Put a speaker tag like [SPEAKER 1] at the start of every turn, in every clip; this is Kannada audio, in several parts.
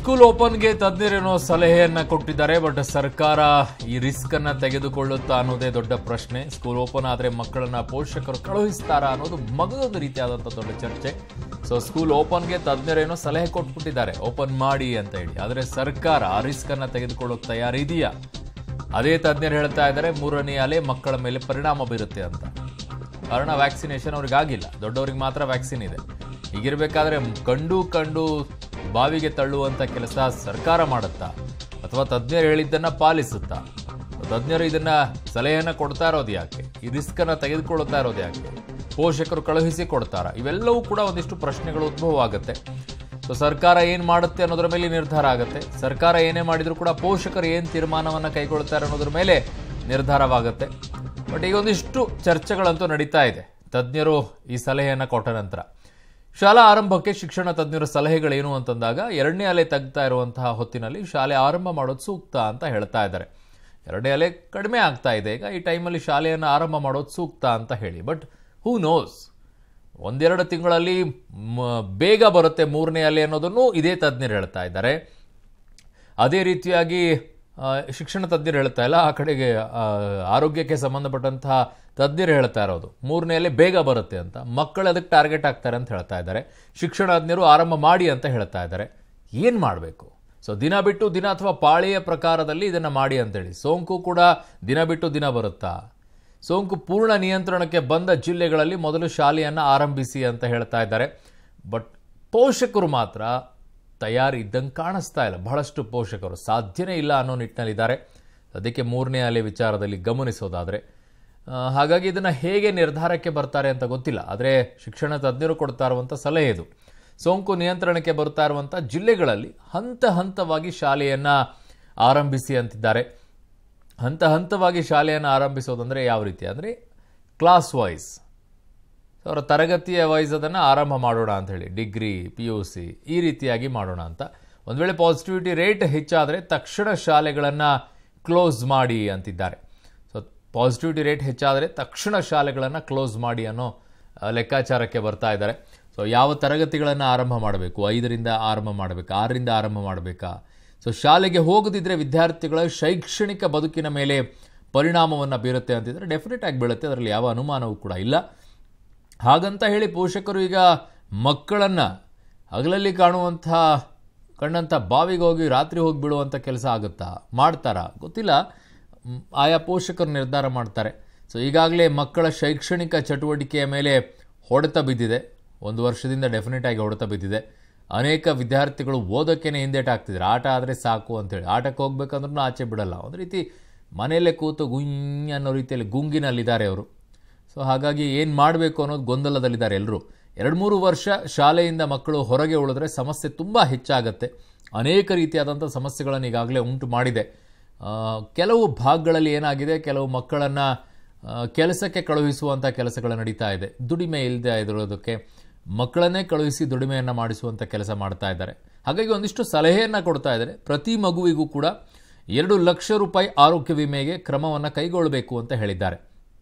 [SPEAKER 1] ಸ್ಕೂಲ್ ಓಪನ್ಗೆ ತಜ್ಞರೇನೋ ಸಲಹೆಯನ್ನ ಕೊಟ್ಟಿದ್ದಾರೆ ಬಟ್ ಸರ್ಕಾರ ಈ ರಿಸ್ಕ್ ಅನ್ನ ತೆಗೆದುಕೊಳ್ಳುತ್ತಾ ಅನ್ನೋದೇ ದೊಡ್ಡ ಪ್ರಶ್ನೆ ಸ್ಕೂಲ್ ಓಪನ್ ಆದ್ರೆ ಮಕ್ಕಳನ್ನ ಪೋಷಕರು ಕಳುಹಿಸ್ತಾರಾ ಅನ್ನೋದು ಮಗದೊಂದು ರೀತಿಯಾದಂಥ ದೊಡ್ಡ ಚರ್ಚೆ ಸೊ ಸ್ಕೂಲ್ ಓಪನ್ಗೆ ತಜ್ಞರೇನೋ ಸಲಹೆ ಕೊಟ್ಬಿಟ್ಟಿದ್ದಾರೆ ಓಪನ್ ಮಾಡಿ ಅಂತ ಹೇಳಿ ಆದರೆ ಸರ್ಕಾರ ಆ ರಿಸ್ಕ್ ಅನ್ನ ತೆಗೆದುಕೊಳ್ಳೋಕೆ ತಯಾರಿದೆಯಾ ಅದೇ ತಜ್ಞರು ಹೇಳ್ತಾ ಇದ್ದಾರೆ ಮೂರನೇ ಅಲೆ ಮಕ್ಕಳ ಮೇಲೆ ಪರಿಣಾಮ ಬೀರುತ್ತೆ ಅಂತ ಕಾರಣ ವ್ಯಾಕ್ಸಿನೇಷನ್ ಅವ್ರಿಗೆ ಆಗಿಲ್ಲ ದೊಡ್ಡವ್ರಿಗೆ ಮಾತ್ರ ವ್ಯಾಕ್ಸಿನ್ ಇದೆ ಹೀಗಿರ್ಬೇಕಾದ್ರೆ ಕಂಡು ಕಂಡು ಬಾವಿಗೆ ತಳ್ಳುವಂತ ಕೆಲಸ ಸರ್ಕಾರ ಮಾಡುತ್ತಾ ಅಥವಾ ತಜ್ಞರು ಹೇಳಿದ್ದನ್ನ ಪಾಲಿಸುತ್ತಾ ತಜ್ಞರು ಇದನ್ನ ಸಲಹೆಯನ್ನ ಕೊಡ್ತಾ ಇರೋದು ಯಾಕೆ ಈ ರಿಸ್ಕ್ ಅನ್ನ ತೆಗೆದುಕೊಳ್ಳುತ್ತಾ ಇರೋದು ಯಾಕೆ ಪೋಷಕರು ಕಳುಹಿಸಿ ಕೊಡ್ತಾರ ಇವೆಲ್ಲವೂ ಕೂಡ ಒಂದಿಷ್ಟು ಪ್ರಶ್ನೆಗಳು ಉದ್ಭವ ಆಗುತ್ತೆ ಸೊ ಸರ್ಕಾರ ಏನ್ ಮಾಡುತ್ತೆ ಅನ್ನೋದ್ರ ಮೇಲೆ ನಿರ್ಧಾರ ಆಗುತ್ತೆ ಸರ್ಕಾರ ಏನೇ ಮಾಡಿದ್ರು ಕೂಡ ಪೋಷಕರು ಏನ್ ತೀರ್ಮಾನವನ್ನ ಕೈಗೊಳ್ತಾರೆ ಅನ್ನೋದ್ರ ಮೇಲೆ ನಿರ್ಧಾರವಾಗುತ್ತೆ ಬಟ್ ಈಗ ಒಂದಿಷ್ಟು ಚರ್ಚೆಗಳಂತೂ ನಡೀತಾ ಇದೆ ತಜ್ಞರು ಈ ಸಲಹೆಯನ್ನ ಕೊಟ್ಟ ನಂತರ ಶಾಲಾ ಆರಂಭಕ್ಕೆ ಶಿಕ್ಷಣ ತಜ್ಞರ ಸಲಹೆಗಳೇನು ಅಂತಂದಾಗ ಎರಡನೇ ಅಲೆ ತಗ್ತಾ ಇರುವಂತಹ ಹೊತ್ತಿನಲ್ಲಿ ಶಾಲೆ ಆರಂಭ ಮಾಡೋದು ಸೂಕ್ತ ಅಂತ ಹೇಳ್ತಾ ಇದ್ದಾರೆ ಎರಡನೇ ಅಲೆ ಕಡಿಮೆ ಆಗ್ತಾ ಇದೆ ಈಗ ಈ ಟೈಮಲ್ಲಿ ಶಾಲೆಯನ್ನು ಆರಂಭ ಮಾಡೋದು ಸೂಕ್ತ ಅಂತ ಹೇಳಿ ಬಟ್ ಹೂ ನೋಸ್ ಒಂದೆರಡು ತಿಂಗಳಲ್ಲಿ ಮ- ಬೇಗ ಬರುತ್ತೆ ಮೂರನೇ ಅಲೆ ಅನ್ನೋದನ್ನು ಇದೇ ತಜ್ಞರು ಹೇಳ್ತಾ ಇದ್ದಾರೆ ಅದೇ ರೀತಿಯಾಗಿ ಆ, ಶಿಕ್ಷಣ ತಜ್ಞರು ಹೇಳ್ತಾ ಇಲ್ಲ ಆ ಕಡೆಗೆ ಆ, ಆರೋಗ್ಯಕ್ಕೆ ಸಂಬಂಧಪಟ್ಟಂತಹ ತಜ್ಞರು ಹೇಳ್ತಾ ಇರೋದು ಮೂರನೆಯಲ್ಲಿ ಬೇಗ ಬರುತ್ತೆ ಅಂತ ಮಕ್ಕಳು ಅದಕ್ಕೆ ಟಾರ್ಗೆಟ್ ಆಗ್ತಾರೆ ಅಂತ ಹೇಳ್ತಾ ಇದ್ದಾರೆ ಶಿಕ್ಷಣ ತಜ್ಞರು ಆರಂಭ ಮಾಡಿ ಅಂತ ಹೇಳ್ತಾ ಇದ್ದಾರೆ ಏನು ಮಾಡಬೇಕು ಸೊ ದಿನ ಬಿಟ್ಟು ದಿನ ಅಥವಾ ಪಾಳಿಯ ಪ್ರಕಾರದಲ್ಲಿ ಇದನ್ನು ಮಾಡಿ ಅಂತೇಳಿ ಸೋಂಕು ಕೂಡ ದಿನ ಬಿಟ್ಟು ದಿನ ಬರುತ್ತಾ ಸೋಂಕು ಪೂರ್ಣ ನಿಯಂತ್ರಣಕ್ಕೆ ಬಂದ ಜಿಲ್ಲೆಗಳಲ್ಲಿ ಮೊದಲು ಶಾಲೆಯನ್ನು ಆರಂಭಿಸಿ ಅಂತ ಹೇಳ್ತಾ ಇದ್ದಾರೆ ಬಟ್ ಪೋಷಕರು ಮಾತ್ರ ತಯಾರಿ ಇದ್ದಂಗೆ ಕಾಣಿಸ್ತಾ ಇಲ್ಲ ಬಹಳಷ್ಟು ಪೋಷಕರು ಸಾಧ್ಯನೇ ಇಲ್ಲ ಅನ್ನೋ ನಿಟ್ಟಿನಲ್ಲಿದ್ದಾರೆ ಅದಕ್ಕೆ ಮೂರನೇ ಅಲೆ ವಿಚಾರದಲ್ಲಿ ಗಮನಿಸೋದಾದರೆ ಆ, ಹಾಗಾಗಿ ಇದನ್ನು ಹೇಗೆ ನಿರ್ಧಾರಕ್ಕೆ ಬರ್ತಾರೆ ಅಂತ ಗೊತ್ತಿಲ್ಲ ಆದರೆ ಶಿಕ್ಷಣ ತಜ್ಞರು ಕೊಡ್ತಾ ಇರುವಂಥ ಸಲಹೆ ಇದು ಸೋಂಕು ನಿಯಂತ್ರಣಕ್ಕೆ ಬರ್ತಾ ಇರುವಂಥ ಜಿಲ್ಲೆಗಳಲ್ಲಿ ಹಂತ ಹಂತವಾಗಿ ಶಾಲೆಯನ್ನು ಆರಂಭಿಸಿ ಅಂತಿದ್ದಾರೆ ಹಂತ ಹಂತವಾಗಿ ಶಾಲೆಯನ್ನು ಆರಂಭಿಸೋದಂದರೆ ಯಾವ ರೀತಿ ಅಂದರೆ ಕ್ಲಾಸ್ ವೈಸ್ ಅವರ ತರಗತಿಯ ವೈಸ್ ಅದನ್ನು ಆರಂಭ ಮಾಡೋಣ ಅಂತ ಹೇಳಿ ಡಿಗ್ರಿ ಪಿ ಯು ಸಿ ಈ ರೀತಿಯಾಗಿ ಮಾಡೋಣ ಅಂತ ಒಂದು ವೇಳೆ ಪಾಸಿಟಿವಿಟಿ ರೇಟ್ ಹೆಚ್ಚಾದರೆ ತಕ್ಷಣ ಶಾಲೆಗಳನ್ನು ಕ್ಲೋಸ್ ಮಾಡಿ ಅಂತಿದ್ದಾರೆ ಸೊ ಪಾಸಿಟಿವಿಟಿ ರೇಟ್ ಹೆಚ್ಚಾದರೆ ತಕ್ಷಣ ಶಾಲೆಗಳನ್ನು ಕ್ಲೋಸ್ ಮಾಡಿ ಅನ್ನೋ ಆ, ಲೆಕ್ಕಾಚಾರಕ್ಕೆ ಬರ್ತಾ ಇದ್ದಾರೆ ಸೊ ಯಾವ ತರಗತಿಗಳನ್ನು ಆರಂಭ ಮಾಡಬೇಕು ಐದರಿಂದ ಆರಂಭ ಮಾಡಬೇಕಾ ಆರರಿಂದ ಆರಂಭ ಮಾಡಬೇಕಾ ಸೊ ಶಾಲೆಗೆ ಹೋಗದಿದ್ದರೆ ವಿದ್ಯಾರ್ಥಿಗಳ ಶೈಕ್ಷಣಿಕ ಬದುಕಿನ ಮೇಲೆ ಪರಿಣಾಮವನ್ನು ಬೀರುತ್ತೆ ಅಂತಿದ್ರೆ ಡೆಫಿನೆಟ್ ಆಗಿ ಬೀಳುತ್ತೆ ಅದರಲ್ಲಿ ಯಾವ ಅನುಮಾನವೂ ಕೂಡ ಇಲ್ಲ ಹಾಗಂತ ಹೇಳಿ ಪೋಷಕರು ಈಗ ಮಕ್ಕಳನ್ನು ಹಗಲಲ್ಲಿ ಕಾಣುವಂಥ ಕಂಡಂಥ ಬಾವಿಗೆ ಹೋಗಿ ರಾತ್ರಿ ಹೋಗಿ ಬೀಳುವಂಥ ಕೆಲಸ ಆಗುತ್ತಾ ಮಾಡ್ತಾರಾ ಗೊತ್ತಿಲ್ಲ ಮ್, ಆಯಾ ಪೋಷಕರು ನಿರ್ಧಾರ ಮಾಡ್ತಾರೆ ಸೊ ಈಗಾಗಲೇ ಮಕ್ಕಳ ಶೈಕ್ಷಣಿಕ ಚಟುವಟಿಕೆಯ ಮೇಲೆ ಹೊಡೆತ ಬಿದ್ದಿದೆ ಒಂದು ವರ್ಷದಿಂದ ಡೆಫಿನೆಟ್ ಆಗಿ ಹೊಡೆತ ಬಿದ್ದಿದೆ ಅನೇಕ ವಿದ್ಯಾರ್ಥಿಗಳು ಓದೋಕ್ಕೇನೆ ಹಿಂದೇಟಾಗ್ತಿದ್ದಾರೆ ಆಟ ಆದರೆ ಸಾಕು ಅಂತೇಳಿ ಆಟಕ್ಕೆ ಹೋಗ್ಬೇಕಂದ್ರೂ ಆಚೆ ಬಿಡಲ್ಲ ಒಂದು ರೀತಿ ಮನೆಯಲ್ಲೇ ಕೂತು ಗುಂಗ್ ಅನ್ನೋ ರೀತಿಯಲ್ಲಿ ಗುಂಗಿನಲ್ಲಿದ್ದಾರೆ ಅವರು ಸೊ ಹಾಗಾಗಿ ಏನು ಮಾಡಬೇಕು ಅನ್ನೋದು ಗೊಂದಲದಲ್ಲಿದ್ದಾರೆ ಎಲ್ಲರೂ ಎರಡು ಮೂರು ವರ್ಷ ಶಾಲೆಯಿಂದ ಮಕ್ಕಳು ಹೊರಗೆ ಉಳಿದ್ರೆ ಸಮಸ್ಯೆ ತುಂಬ ಹೆಚ್ಚಾಗತ್ತೆ ಅನೇಕ ರೀತಿಯಾದಂಥ ಸಮಸ್ಯೆಗಳನ್ನು ಈಗಾಗಲೇ ಉಂಟು ಮಾಡಿದೆ ಆ, ಕೆಲವು ಭಾಗಗಳಲ್ಲಿ ಏನಾಗಿದೆ ಕೆಲವು ಮಕ್ಕಳನ್ನು ಕೆಲಸಕ್ಕೆ ಕಳುಹಿಸುವಂಥ ಕೆಲಸಗಳು ನಡೀತಾ ಇದೆ ದುಡಿಮೆ ಇಲ್ಲದೆ ಇರೋದಕ್ಕೆ ಮಕ್ಕಳನ್ನೇ ಕಳುಹಿಸಿ ದುಡಿಮೆಯನ್ನು ಮಾಡಿಸುವಂಥ ಕೆಲಸ ಮಾಡ್ತಾ ಇದ್ದಾರೆ ಹಾಗಾಗಿ ಒಂದಿಷ್ಟು ಸಲಹೆಯನ್ನು ಕೊಡ್ತಾ ಇದ್ದಾರೆ ಪ್ರತಿ ಮಗುವಿಗೂ ಕೂಡ ಎರಡು ಲಕ್ಷ ರೂಪಾಯಿ ಆರೋಗ್ಯ ವಿಮೆಗೆ ಕ್ರಮವನ್ನು ಕೈಗೊಳ್ಳಬೇಕು ಅಂತ ಹೇಳಿದ್ದಾರೆ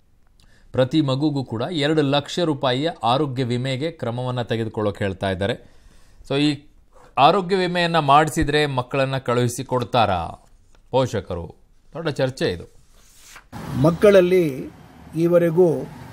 [SPEAKER 1] ಪ್ರತಿ ಮಗುಗೂ ಕೂಡ ಎರಡು ಲಕ್ಷ ರೂಪಾಯಿಯ ಆರೋಗ್ಯ ವಿಮೆಗೆ ಕ್ರಮವನ್ನು ತೆಗೆದುಕೊಳ್ಳೋಕೆ ಹೇಳ್ತಾ ಇದ್ದಾರೆ ಸೊ ಈ ಆರೋಗ್ಯ ವಿಮೆಯನ್ನು ಮಾಡಿಸಿದ್ರೆ ಮಕ್ಕಳನ್ನು ಕಳುಹಿಸಿ ಕೊಡ್ತಾರಾ ಪೋಷಕರು ದೊಡ್ಡ ಚರ್ಚೆ ಇದು
[SPEAKER 2] ಮಕ್ಕಳಲ್ಲಿ ಈವರೆಗೂ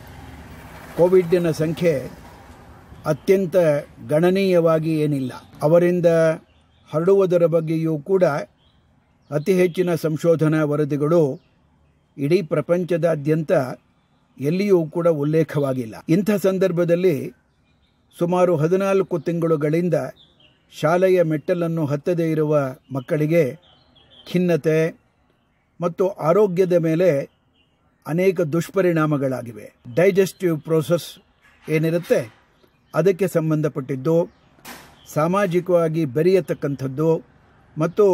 [SPEAKER 2] ಕೋವಿಡ್ನ ಸಂಖ್ಯೆ ಅತ್ಯಂತ ಗಣನೀಯವಾಗಿ ಏನಿಲ್ಲ ಅವರಿಂದ ಹರಡುವುದರ ಬಗ್ಗೆಯೂ ಕೂಡ ಅತಿ ಹೆಚ್ಚಿನ ಸಂಶೋಧನಾ ವರದಿಗಳು ಇಡೀ ಪ್ರಪಂಚದಾದ್ಯಂತ ಎಲ್ಲಿಯೂ ಕೂಡ ಉಲ್ಲೇಖವಾಗಿಲ್ಲ ಇಂಥ ಸಂದರ್ಭದಲ್ಲಿ ಸುಮಾರು ಹದಿನಾಲ್ಕು ತಿಂಗಳುಗಳಿಂದ ಶಾಲೆಯ ಮೆಟ್ಟಲನ್ನು ಹತ್ತದೇ ಇರುವ ಮಕ್ಕಳಿಗೆ ಖಿನ್ನತೆ ಮತ್ತು ಆರೋಗ್ಯದ ಮೇಲೆ ಅನೇಕ ದುಷ್ಪರಿಣಾಮಗಳಾಗಿವೆ ಡೈಜೆಸ್ಟಿವ್ ಪ್ರೋಸೆಸ್ ಏನಿರುತ್ತೆ ಅದಕ್ಕೆ ಸಂಬಂಧಪಟ್ಟಿದ್ದು ಸಾಮಾಜಿಕವಾಗಿ ಬೆರೆಯತಕ್ಕಂಥದ್ದು ಮತ್ತು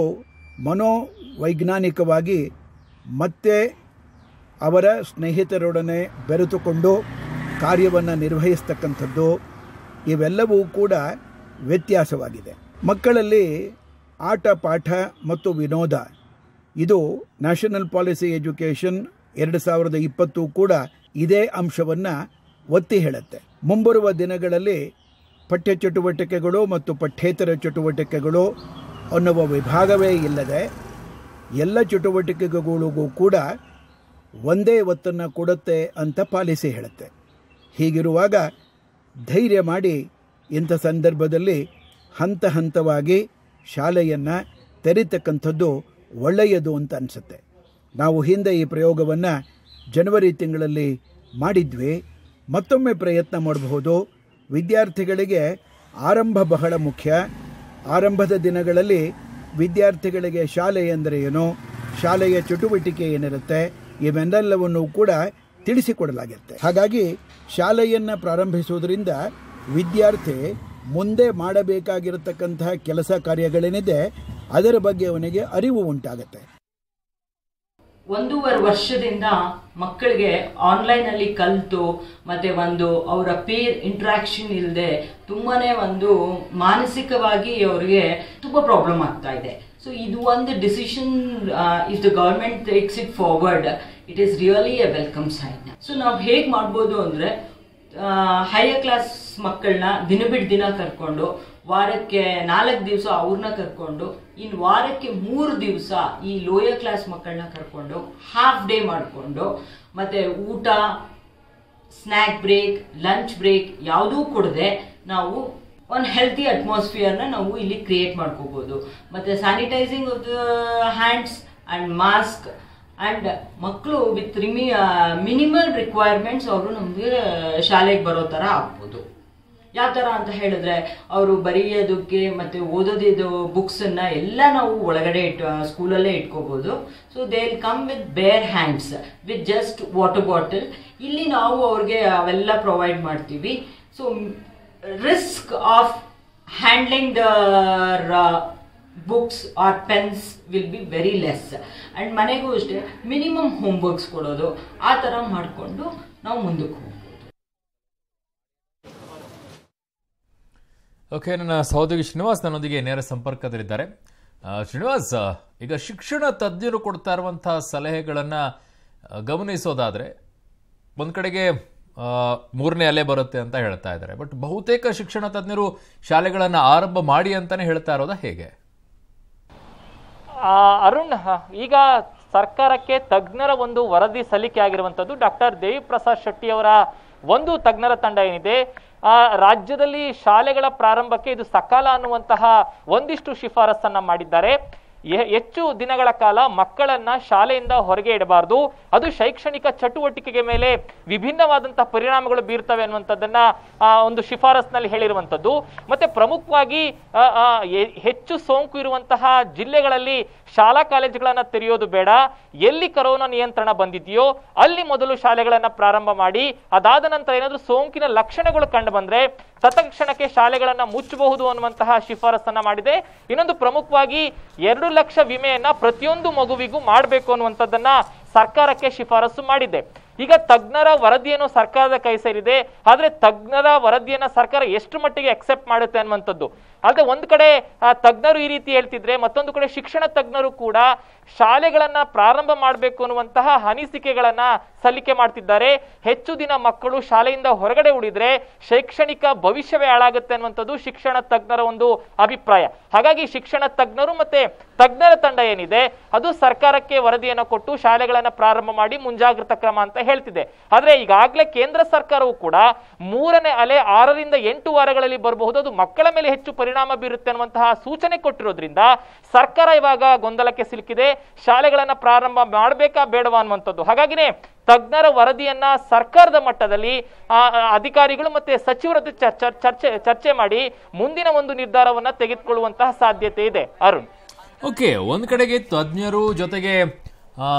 [SPEAKER 2] ಮನೋವೈಜ್ಞಾನಿಕವಾಗಿ ಮತ್ತೆ ಅವರ ಸ್ನೇಹಿತರೊಡನೆ ಬೆರೆತುಕೊಂಡು ಕಾರ್ಯವನ್ನು ನಿರ್ವಹಿಸ್ತಕ್ಕಂಥದ್ದು ಇವೆಲ್ಲವೂ ಕೂಡ ವ್ಯತ್ಯಾಸವಾಗಿದೆ ಮಕ್ಕಳಲ್ಲಿ ಆಟ ಪಾಠ ಮತ್ತು ವಿನೋದ ಇದು ನ್ಯಾಷನಲ್ ಪಾಲಿಸಿ ಎಜುಕೇಷನ್ ಎರಡು ಸಾವಿರದ ಇಪ್ಪತ್ತು ಕೂಡ ಇದೇ ಅಂಶವನ್ನು ಒತ್ತಿ ಹೇಳುತ್ತೆ ಮುಂಬರುವ ದಿನಗಳಲ್ಲಿ ಪಠ್ಯ ಚಟುವಟಿಕೆಗಳು ಮತ್ತು ಪಠ್ಯೇತರ ಚಟುವಟಿಕೆಗಳು ಅನ್ನುವ ವಿಭಾಗವೇ ಇಲ್ಲದೆ ಎಲ್ಲ ಚಟುವಟಿಕೆಗಳಿಗೂ ಕೂಡ ಒಂದೇ ಒತ್ತನ್ನು ಕೊಡುತ್ತೆ ಅಂತ ಪಾಲಿಸಿ ಹೇಳುತ್ತೆ ಹೀಗಿರುವಾಗ ಧೈರ್ಯ ಮಾಡಿ ಇಂಥ ಸಂದರ್ಭದಲ್ಲಿ ಹಂತ ಹಂತವಾಗಿ ಶಾಲೆಯನ್ನು ತೆರೀತಕ್ಕಂಥದ್ದು ಒಳ್ಳೆಯದು ಅಂತ ಅನಿಸುತ್ತೆ ನಾವು ಹಿಂದೆ ಈ ಪ್ರಯೋಗವನ್ನು ಜನವರಿ ತಿಂಗಳಲ್ಲಿ ಮಾಡಿದ್ವಿ ಮತ್ತೊಮ್ಮೆ ಪ್ರಯತ್ನ ಮಾಡಬಹುದು ವಿದ್ಯಾರ್ಥಿಗಳಿಗೆ ಆರಂಭ ಬಹಳ ಮುಖ್ಯ ಆರಂಭದ ದಿನಗಳಲ್ಲಿ ವಿದ್ಯಾರ್ಥಿಗಳಿಗೆ ಶಾಲೆ ಎಂದರೆ ಏನು ಶಾಲೆಯ ಚಟುವಟಿಕೆ ಏನಿರುತ್ತೆ ಇವೆನ್ನೆಲ್ಲವನ್ನು ಕೂಡ ತಿಳಿಸಿಕೊಡಲಾಗಿರುತ್ತೆ ಹಾಗಾಗಿ ಶಾಲೆಯನ್ನು ಪ್ರಾರಂಭಿಸುವುದರಿಂದ ವಿದ್ಯಾರ್ಥಿ ಮುಂದೆ ಮಾಡಬೇಕಾಗಿರತಕ್ಕಂತಹ ಕೆಲಸ ಕಾರ್ಯಗಳೇನಿದೆ ಅದರ ಬಗ್ಗೆ ಅವನಿಗೆ ಅರಿವು ಉಂಟಾಗುತ್ತೆ
[SPEAKER 3] ಒಂದೂವರೆ ವರ್ಷದಿಂದ ಮಕ್ಕಳಿಗೆ ಆನ್ಲೈನ್ ಅಲ್ಲಿ ಕಲಿತು ಮತ್ತೆ ಒಂದು ಅವರ ಪೇರ್ ಇಂಟ್ರಾಕ್ಷನ್ ಇಲ್ಲದೆ ತುಂಬಾನೇ ಒಂದು ಮಾನಸಿಕವಾಗಿ ಅವರಿಗೆ ತುಂಬಾ ಪ್ರಾಬ್ಲಮ್ ಆಗ್ತಾ ಇದೆ ಸೊ ಇದು ಒಂದು decision if the government takes it forward it is really a welcome sign so ನಾವು ಹೇಗೆ ಮಾಡ್ಬೋದು ಅಂದ್ರೆ ಹೈಯರ್ ಕ್ಲಾಸ್ ಮಕ್ಕಳನ್ನ ದಿನ ಬಿಟ್ಟು ದಿನ ಕರ್ಕೊಂಡು ವಾರಕ್ಕೆ ನಾಲ್ಕು ದಿವಸ ಅವ್ರನ್ನ ಕರ್ಕೊಂಡು ಇನ್ನು ವಾರಕ್ಕೆ ಮೂರು ದಿವಸ ಈ ಲೋಯರ್ ಕ್ಲಾಸ್ ಮಕ್ಕಳನ್ನ ಕರ್ಕೊಂಡು ಹಾಫ್ ಡೇ ಮಾಡಿಕೊಂಡು ಮತ್ತೆ ಊಟ ಸ್ನ್ಯಾಕ್ ಬ್ರೇಕ್ ಲಂಚ್ ಬ್ರೇಕ್ ಯಾವುದೂ ಕೊಡದೆ ನಾವು ಒಂದು ಹೆಲ್ತಿ ಅಟ್ಮಾಸ್ಫಿಯರ್ನ ನಾವು ಇಲ್ಲಿ ಕ್ರಿಯೇಟ್ ಮಾಡ್ಕೋಬಹುದು ಮತ್ತೆ sanitising of the hands and mask and ಮಕ್ಕಳು ವಿತ್ ರಿಮಿ ಮಿನಿಮಲ್ ರಿಕ್ವೈರ್ಮೆಂಟ್ಸ್ ಅವರು ನಮಗೆ ಶಾಲೆಗೆ ಬರೋ ಥರ ಆಗ್ಬೋದು ಯಾವ ಥರ ಅಂತ ಹೇಳಿದ್ರೆ ಅವರು ಬರೆಯೋದಕ್ಕೆ ಮತ್ತೆ ಓದೋದಿದ್ದು ಬುಕ್ಸನ್ನು ಎಲ್ಲ ನಾವು ಒಳಗಡೆ ಇಟ್ ಸ್ಕೂಲಲ್ಲೇ ಇಟ್ಕೋಬೋದು so they will come with bare hands with just water bottle ಇಲ್ಲಿ ನಾವು ಅವ್ರಿಗೆ ಅವೆಲ್ಲ ಪ್ರೊವೈಡ್ ಮಾಡ್ತೀವಿ so risk of handling the books or pens will be very less and ಮನೆಗೂ ಅಷ್ಟೇ ಮಿನಿಮಮ್ ಹೋಮ್ವರ್ಕ್ಸ್ ಕೊಡೋದು ಆ ಥರ ಮಾಡಿಕೊಂಡು ನಾವು ಮುಂದಕ್ಕೆ ಹೋಗ್ಬೋದು
[SPEAKER 1] ಓಕೆ ನನ್ನ ಸಹೋದರಿ ಶ್ರೀನಿವಾಸ್ ನನ್ನೊಂದಿಗೆ ನೇರ ಸಂಪರ್ಕದಲ್ಲಿದ್ದಾರೆ ಆ, ಶ್ರೀನಿವಾಸ್ ಈಗ ಶಿಕ್ಷಣ ತಜ್ಞರು ಕೊಡ್ತಾ ಇರುವಂತಹ ಸಲಹೆಗಳನ್ನ ಆ, ಗಮನಿಸೋದಾದ್ರೆ ಒಂದ್ ಕಡೆಗೆ ಆ, ಮೂರನೇ ಅಲೆ ಬರುತ್ತೆ ಅಂತ ಹೇಳ್ತಾ ಇದ್ದಾರೆ ಬಟ್ ಬಹುತೇಕ ಶಿಕ್ಷಣ ತಜ್ಞರು ಶಾಲೆಗಳನ್ನ ಆರಂಭ ಮಾಡಿ ಅಂತಾನೆ ಹೇಳ್ತಾ ಇರೋದಾ ಹೇಗೆ
[SPEAKER 4] ಆ, ಅರುಣ್ ಹ, ಈಗ ಸರ್ಕಾರಕ್ಕೆ ತಜ್ಞರ ಒಂದು ವರದಿ ಸಲ್ಲಿಕೆ ಆಗಿರುವಂತದ್ದು ಡಾಕ್ಟರ್ ದೇವಿ ಪ್ರಸಾದ್ ಶೆಟ್ಟಿ ಅವರ ಒಂದು ತಜ್ಞರ ತಂಡ ಏನಿದೆ ಆ ರಾಜ್ಯದಲ್ಲಿ ಶಾಲೆಗಳ ಪ್ರಾರಂಭಕ್ಕೆ ಇದು ಸಕಾಲ ಅನ್ನುವಂತಹ ಒಂದಿಷ್ಟು ಶಿಫಾರಸನ್ನ ಮಾಡಿದ್ದಾರೆ ಎ- ಹೆಚ್ಚು ದಿನಗಳ ಕಾಲ ಮಕ್ಕಳನ್ನ ಶಾಲೆಯಿಂದ ಹೊರಗೆ ಇಡಬಾರ್ದು ಅದು ಶೈಕ್ಷಣಿಕ ಚಟುವಟಿಕೆಗೆ ಮೇಲೆ ವಿಭಿನ್ನವಾದಂತಹ ಪರಿಣಾಮಗಳು ಬೀರ್ತವೆ ಅನ್ನುವಂಥದ್ದನ್ನ ಆ, ಒಂದು ಶಿಫಾರಸ್ನಲ್ಲಿ ಹೇಳಿರುವಂಥದ್ದು ಮತ್ತೆ ಪ್ರಮುಖವಾಗಿ ಆ, ಆ, ಎ- ಹೆಚ್ಚು ಸೋಂಕು ಇರುವಂತಹ ಜಿಲ್ಲೆಗಳಲ್ಲಿ ಶಾಲಾ ಕಾಲೇಜುಗಳನ್ನ ತೆರೆಯೋದು ಬೇಡ ಎಲ್ಲಿ ಕರೋನಾ ನಿಯಂತ್ರಣ ಬಂದಿದೆಯೋ ಅಲ್ಲಿ ಮೊದಲು ಶಾಲೆಗಳನ್ನ ಪ್ರಾರಂಭ ಮಾಡಿ ಅದಾದ ನಂತರ ಏನಾದ್ರೂ ಸೋಂಕಿನ ಲಕ್ಷಣಗಳು ಕಂಡು ಬಂದ್ರೆ ತತ್ಕ್ಷಣಕ್ಕೆ ಶಾಲೆಗಳನ್ನ ಮುಚ್ಚಬಹುದು ಅನ್ನುವಂತಹ ಶಿಫಾರಸನ್ನ ಮಾಡಿದೆ ಇನ್ನೊಂದು ಪ್ರಮುಖವಾಗಿ ಎರಡು ಲಕ್ಷ ವಿಮೆಯನ್ನ ಪ್ರತಿಯೊಂದು ಮಗುವಿಗೂ ಮಾಡಬೇಕು ಅನ್ನುವಂಥದ್ದನ್ನ ಸರ್ಕಾರಕ್ಕೆ ಶಿಫಾರಸು ಮಾಡಿದೆ ಈಗ ತಜ್ಞರ ವರದಿಯನ್ನು ಸರ್ಕಾರದ ಕೈ ಸೇರಿದೆ ಆದ್ರೆ ತಜ್ಞರ ವರದಿಯನ್ನ ಸರ್ಕಾರ ಎಷ್ಟು ಮಟ್ಟಿಗೆ ಅಕ್ಸೆಪ್ಟ್ ಮಾಡುತ್ತೆ ಅನ್ನುವಂಥದ್ದು ಆದ್ರೆ ಒಂದ್ ಕಡೆ ಆ, ತಜ್ಞರು ಈ ರೀತಿ ಹೇಳ್ತಿದ್ರೆ ಮತ್ತೊಂದು ಕಡೆ ಶಿಕ್ಷಣ ತಜ್ಞರು ಕೂಡ ಶಾಲೆಗಳನ್ನ ಪ್ರಾರಂಭ ಮಾಡಬೇಕು ಅನ್ನುವಂತಹ ಅನಿಸಿಕೆಗಳನ್ನ ಸಲ್ಲಿಕೆ ಮಾಡ್ತಿದ್ದಾರೆ ಹೆಚ್ಚು ದಿನ ಮಕ್ಕಳು ಶಾಲೆಯಿಂದ ಹೊರಗಡೆ ಉಳಿದ್ರೆ ಶೈಕ್ಷಣಿಕ ಭವಿಷ್ಯವೇ ಹಾಳಾಗುತ್ತೆ ಅನ್ನುವಂಥದ್ದು ಶಿಕ್ಷಣ ತಜ್ಞರ ಒಂದು ಅಭಿಪ್ರಾಯ ಹಾಗಾಗಿ ಶಿಕ್ಷಣ ತಜ್ಞರು ಮತ್ತೆ ತಜ್ಞರ ತಂಡ ಏನಿದೆ ಅದು ಸರ್ಕಾರಕ್ಕೆ ವರದಿಯನ್ನು ಕೊಟ್ಟು ಶಾಲೆಗಳನ್ನ ಪ್ರಾರಂಭ ಮಾಡಿ ಮುಂಜಾಗ್ರತಾ ಕ್ರಮ ಅಂತ ಹೇಳ್ತಿದೆ ಆದ್ರೆ ಈಗಾಗಲೇ ಕೇಂದ್ರ ಸರ್ಕಾರವು ಕೂಡ ಮೂರನೇ ಅಲೆ ಆರರಿಂದ ಎಂಟು ವಾರಗಳಲ್ಲಿ ಬರಬಹುದು ಅದು ಮಕ್ಕಳ ಮೇಲೆ ಹೆಚ್ಚು ಪರಿಣಾಮ ಬೀರುತ್ತೆ ಅನ್ನುವಂತಹ ಸೂಚನೆ ಕೊಟ್ಟಿರೋದ್ರಿಂದ ಸರ್ಕಾರ ಇವಾಗ ಗೊಂದಲಕ್ಕೆ ಸಿಲುಕಿದೆ ಶಾಲೆಗಳನ್ನ ಪ್ರಾರಂಭ ಮಾಡಬೇಕಾ ಬೇಡವಾ ಅನ್ನುವಂಥದ್ದು ಹಾಗಾಗಿನೇ ತಜ್ಞರ ವರದಿಯನ್ನ ಸರ್ಕಾರದ ಮಟ್ಟದಲ್ಲಿ ಆ, ಆ, ಅಧಿಕಾರಿಗಳು ಮತ್ತೆ ಸಚಿವರ ಜೊತೆ ಚರ್- ಚರ್- ಚರ್ಚೆ ಚರ್ಚೆ ಮಾಡಿ ಮುಂದಿನ ಒಂದು ನಿರ್ಧಾರವನ್ನ ತೆಗೆದುಕೊಳ್ಳುವಂತಹ ಸಾಧ್ಯತೆ ಇದೆ ಅರುಣ್
[SPEAKER 1] ಓಕೆ ಒಂದ್ ಕಡೆಗೆ ತಜ್ಞರು ಜೊತೆಗೆ ಆ,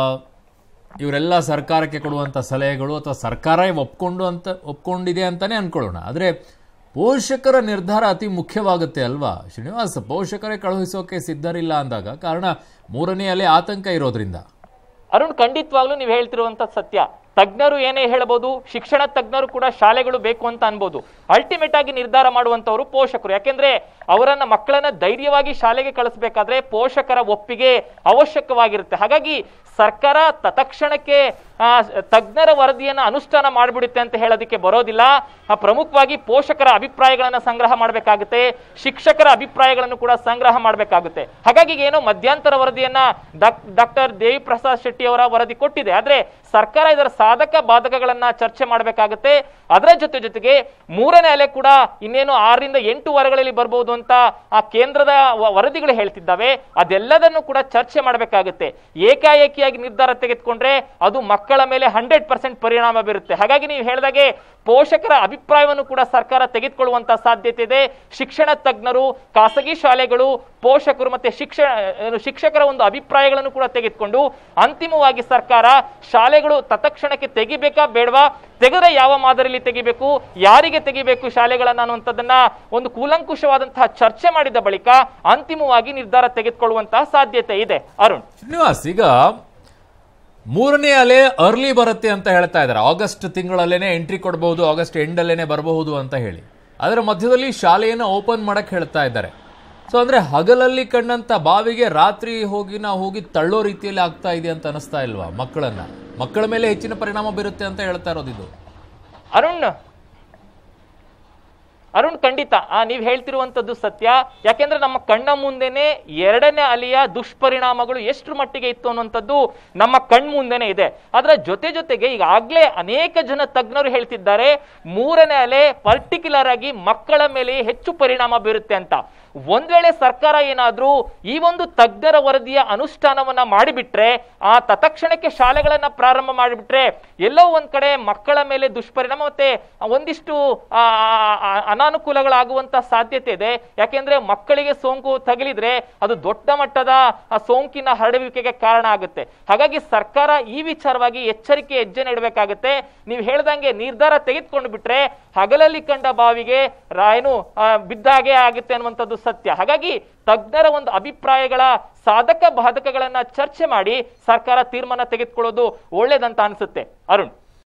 [SPEAKER 1] ಇವರೆಲ್ಲ ಸರ್ಕಾರಕ್ಕೆ ಕೊಡುವಂತ ಸಲಹೆಗಳು ಅಥವಾ ಸರ್ಕಾರ ಒಪ್ಕೊಂಡು ಅಂತ ಒಪ್ಕೊಂಡಿದೆ ಅಂತಾನೆ ಅನ್ಕೊಳ್ಳೋಣ ಆದ್ರೆ ಪೋಷಕರ ನಿರ್ಧಾರ ಅತಿ ಮುಖ್ಯವಾಗುತ್ತೆ ಅಲ್ವಾ ಶ್ರೀನಿವಾಸ್ ಪೋಷಕರೇ ಕಳುಹಿಸೋಕೆ ಸಿದ್ಧರಿಲ್ಲ ಅಂದಾಗ ಕಾರಣ ಮೂರನೇ ಅಲೆ ಆತಂಕ ಇರೋದ್ರಿಂದ
[SPEAKER 4] ಅರುಣ್ ಖಂಡಿತವಾಗ್ಲೂ ನೀವು ಹೇಳ್ತಿರುವಂತ ಸತ್ಯ ತಜ್ಞರು ಏನೇ ಹೇಳ್ಬೋದು ಶಿಕ್ಷಣ ತಜ್ಞರು ಕೂಡ ಶಾಲೆಗಳು ಬೇಕು ಅಂತ ಅನ್ಬೋದು ಅಲ್ಟಿಮೇಟ್ ಆಗಿ ನಿರ್ಧಾರ ಮಾಡುವಂತವರು ಪೋಷಕರು ಯಾಕೆಂದ್ರೆ ಅವರನ್ನ ಮಕ್ಕಳನ್ನ ಧೈರ್ಯವಾಗಿ ಶಾಲೆಗೆ ಕಳಿಸ್ಬೇಕಾದ್ರೆ ಪೋಷಕರ ಒಪ್ಪಿಗೆ ಅವಶ್ಯಕವಾಗಿರುತ್ತೆ ಹಾಗಾಗಿ ಸರ್ಕಾರ ತತ್ಕ್ಷಣಕ್ಕೆ ಆ, ತಜ್ಞರ ವರದಿಯನ್ನ ಅನುಷ್ಠಾನ ಮಾಡಿಬಿಡುತ್ತೆ ಅಂತ ಹೇಳೋದಕ್ಕೆ ಬರೋದಿಲ್ಲ ಆ, ಪ್ರಮುಖವಾಗಿ ಪೋಷಕರ ಅಭಿಪ್ರಾಯಗಳನ್ನ ಸಂಗ್ರಹ ಮಾಡಬೇಕಾಗುತ್ತೆ ಶಿಕ್ಷಕರ ಅಭಿಪ್ರಾಯಗಳನ್ನು ಕೂಡ ಸಂಗ್ರಹ ಮಾಡಬೇಕಾಗುತ್ತೆ ಹಾಗಾಗಿ ಈಗ ಏನೋ ಮಧ್ಯಂತರ ವರದಿಯನ್ನ ಡಾಕ್ಟರ್ ದೇವಿ ಪ್ರಸಾದ್ ಶೆಟ್ಟಿ ಅವರ ವರದಿ ಕೊಟ್ಟಿದೆ ಆದ್ರೆ ಸರ್ಕಾರ ಇದರ ಸಾಧಕ ಬಾಧಕಗಳನ್ನ ಚರ್ಚೆ ಮಾಡಬೇಕಾಗುತ್ತೆ ಅದರ ಜೊತೆ ಜೊತೆಗೆ ಮೂರನೇ ಅಲೆ ಕೂಡ ಇನ್ನೇನು ಆರರಿಂದ ಎಂಟು ವಾರಗಳಲ್ಲಿ ಬರ್ಬೋದು ಅಂತ ಆ ಕೇಂದ್ರದ ವ- ವರದಿಗಳು ಹೇಳ್ತಿದ್ದಾವೆ ಅದೆಲ್ಲದನ್ನು ಕೂಡ ಚರ್ಚೆ ಮಾಡಬೇಕಾಗುತ್ತೆ ಏಕಾಏಕಿಯಾಗಿ ನಿರ್ಧಾರ ತೆಗೆದುಕೊಂಡ್ರೆ ಅದು ಮಕ್ಕಳ ಮೇಲೆ ಹಂಡ್ರೆಡ್ ಪರ್ಸೆಂಟ್ ಪರಿಣಾಮ ಬೀರುತ್ತೆ ಹಾಗಾಗಿ ನೀವು ಹೇಳಿದಾಗೆ ಪೋಷಕರ ಅಭಿಪ್ರಾಯವನ್ನು ಕೂಡ ಸರ್ಕಾರ ತೆಗೆದುಕೊಳ್ಳುವಂತ ಸಾಧ್ಯತೆ ಇದೆ ಶಿಕ್ಷಣ ತಜ್ಞರು ಖಾಸಗಿ ಶಾಲೆಗಳು ಪೋಷಕರು ಮತ್ತೆ ಶಿಕ್ಷಣ ಏನು, ಶಿಕ್ಷಕರ ಒಂದು ಅಭಿಪ್ರಾಯಗಳನ್ನು ಕೂಡ ತೆಗೆದುಕೊಂಡು ಅಂತಿಮವಾಗಿ ಸರ್ಕಾರ ಶಾಲೆಗಳು ತತ್ಕ್ಷಣಕ್ಕೆ ತೆಗಿಬೇಕಾ ಬೇಡವಾ ತೆಗೆದ್ರೆ ಯಾವ ಮಾದರಿಯಲ್ಲಿ ತೆಗಿಬೇಕು ಯಾರಿಗೆ ತೆಗಿಬೇಕು ಶಾಲೆಗಳನ್ನ ಅನ್ನುವಂಥದ್ದನ್ನ ಒಂದು ಕೂಲಂಕುಷವಾದಂತಹ ಚರ್ಚೆ ಮಾಡಿದ ಬಳಿಕ ಅಂತಿಮವಾಗಿ ನಿರ್ಧಾರ ತೆಗೆದುಕೊಳ್ಳುವಂತಹ ಸಾಧ್ಯತೆ ಇದೆ ಅರುಣ್
[SPEAKER 1] ಶ್ರೀನಿವಾಸ್ ಈಗ ಮೂರನೇ ಅಲೆ ಅರ್ಲಿ ಬರುತ್ತೆ ಅಂತ ಹೇಳ್ತಾ ಇದ್ದಾರೆ ಆಗಸ್ಟ್ ತಿಂಗಳಲ್ಲೇನೆ ಎಂಟ್ರಿ ಕೊಡಬಹುದು ಆಗಸ್ಟ್ ಎಂಡಲ್ಲೇನೆ ಬರಬಹುದು ಅಂತ ಹೇಳಿ ಅದರ ಮಧ್ಯದಲ್ಲಿ ಶಾಲೆಯನ್ನು ಓಪನ್ ಮಾಡಕ್ ಹೇಳ್ತಾ ಇದ್ದಾರೆ ಸೊ ಅಂದ್ರೆ ಹಗಲಲ್ಲಿ ಕಂಡಂತ ಬಾವಿಗೆ ರಾತ್ರಿ ಹೋಗಿ ನಾವು ಹೋಗಿ ತಳ್ಳೋ ರೀತಿಯಲ್ಲಿ ಆಗ್ತಾ ಇದೆ ಅಂತ ಅನಿಸ್ತಾ ಇಲ್ವಾ ಮಕ್ಕಳನ್ನ ಮಕ್ಕಳ ಮೇಲೆ ಹೆಚ್ಚಿನ ಪರಿಣಾಮ ಬೀರುತ್ತೆ ಅಂತ ಹೇಳ್ತಾ ಇರೋದು ಇದು
[SPEAKER 4] ಅರುಣ್ ಅರುಣ್ ಖಂಡಿತ ಆ ನೀವ್ ಹೇಳ್ತಿರುವಂತದ್ದು ಸತ್ಯ ಯಾಕೆಂದ್ರೆ ನಮ್ಮ ಕಣ್ಣ ಮುಂದೆನೆ ಎರಡನೇ ಅಲೆಯ ದುಷ್ಪರಿಣಾಮಗಳು ಎಷ್ಟು ಮಟ್ಟಿಗೆ ಇತ್ತು ಅನ್ನುವಂಥದ್ದು ನಮ್ಮ ಕಣ್ ಮುಂದೆನೆ ಇದೆ ಅದರ ಜೊತೆ ಜೊತೆಗೆ ಈಗಾಗ್ಲೇ ಅನೇಕ ಜನ ತಜ್ಞರು ಹೇಳ್ತಿದ್ದಾರೆ ಮೂರನೇ ಅಲೆ ಪರ್ಟಿಕ್ಯುಲರ್ ಆಗಿ ಮಕ್ಕಳ ಮೇಲೆ ಹೆಚ್ಚು ಪರಿಣಾಮ ಬೀರುತ್ತೆ ಅಂತ ಒಂದ್ ವೇಳೆ ಸರ್ಕಾರ ಏನಾದ್ರೂ ಈ ಒಂದು ತಜ್ಞರ ವರದಿಯ ಅನುಷ್ಠಾನವನ್ನ ಮಾಡಿಬಿಟ್ರೆ ಆ ತತ್ಕ್ಷಣಕ್ಕೆ ಶಾಲೆಗಳನ್ನ ಪ್ರಾರಂಭ ಮಾಡಿಬಿಟ್ರೆ ಎಲ್ಲೋ ಒಂದ್ ಕಡೆ ಮಕ್ಕಳ ಮೇಲೆ ದುಷ್ಪರಿಣಾಮ ಮತ್ತೆ ಒಂದಿಷ್ಟು ಆ, ಆ, ಅನಾನುಕೂಲಗಳಾಗುವಂತ ಸಾಧ್ಯತೆ ಇದೆ ಯಾಕೆಂದ್ರೆ ಮಕ್ಕಳಿಗೆ ಸೋಂಕು ತಗುಲಿದ್ರೆ ಅದು ದೊಡ್ಡ ಮಟ್ಟದ ಆ ಸೋಂಕಿನ ಹರಡುವಿಕೆಗೆ ಕಾರಣ ಆಗುತ್ತೆ ಹಾಗಾಗಿ ಸರ್ಕಾರ ಈ ವಿಚಾರವಾಗಿ ಎಚ್ಚರಿಕೆ ಹೆಜ್ಜೆ ನೀಡಬೇಕಾಗುತ್ತೆ ನೀವು ಹೇಳ್ದಂಗೆ ನಿರ್ಧಾರ ತೆಗೆದುಕೊಂಡು ಬಿಟ್ರೆ ಹಗಲಲ್ಲಿ ಕಂಡ ಬಾವಿಗೆ ರಾ- ಏನು ಆ, ಬಿದ್ದಾಗೆ ಆಗುತ್ತೆ ಅನ್ನುವಂಥದ್ದು ಸತ್ಯ ಹಾಗಾಗಿ ತಜ್ಞರ ಒಂದು ಅಭಿಪ್ರಾಯಗಳ ಸಾಧಕ ಬಾಧಕಗಳನ್ನ ಚರ್ಚೆ ಮಾಡಿ ಸರ್ಕಾರ ತೀರ್ಮಾನ ತೆಗೆದುಕೊಳ್ಳೋದು ಒಳ್ಳೇದಂತ ಅನ್ಸುತ್ತೆ ಅರುಣ್